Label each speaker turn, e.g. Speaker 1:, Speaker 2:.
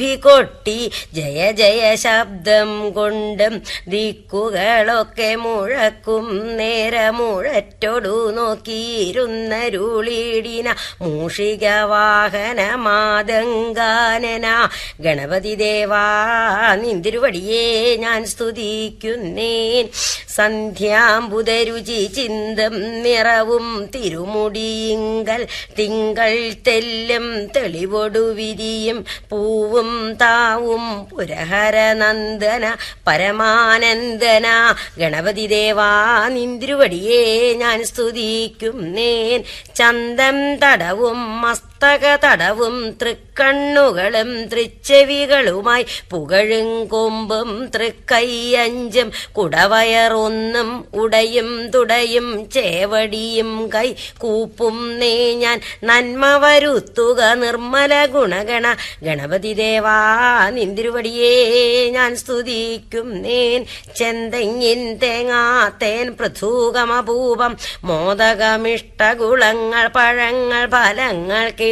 Speaker 1: കൊട്ടി ജയ ജയ ശബ്ദം കൊണ്ടും ദിക്കുകളൊക്കെ മുഴക്കും നേരമുഴറ്റൊടു നോക്കിയിരുന്നരുളിടിന മൂഷിക വാഹന മാതങ്കാനന ഗണപതി ദേവാ നിന്തിരുവടിയെ ഞാൻ സ്തുതിക്കുന്നേൻ സന്ധ്യാംബുദരുചി ചിന്തം നിറവും തിരുമുടിയിങ്കൽ തിങ്കൾ തെല്ലും തെളിവൊടു വിരിയും പൂവും താവും പുരഹര നന്ദന പരമാനന്ദന ഗണപതി ദേവാ നിന്തിരുവടിയെ ഞാൻ സ്തുതിക്കുന്നേൻ ചന്തം തടവും മസ്തക തടവും തൃക്കണ്ണുകളും തൃച്ചെവികളുമായി പുകഴും കൊമ്പും തൃക്കൈയഞ്ചും കുടവയറൊന്നും ഉടയും തുടയും ചേവടിയും കൈ കൂപ്പും നേ ഞാൻ നന്മ വരുത്തുക നിർമ്മല ഗുണഗണ ഗണപതി ദേവാ നിന്തിരുവടിയെ ഞാൻ സ്തുതിക്കും നേൻ ചെന്തെങ്ങിൻ തേങ്ങാത്തേൻ പൃഥൂകമപൂപം മോദകമിഷ്ടകുളങ്ങൾ പഴങ്ങൾ ഫലങ്ങൾ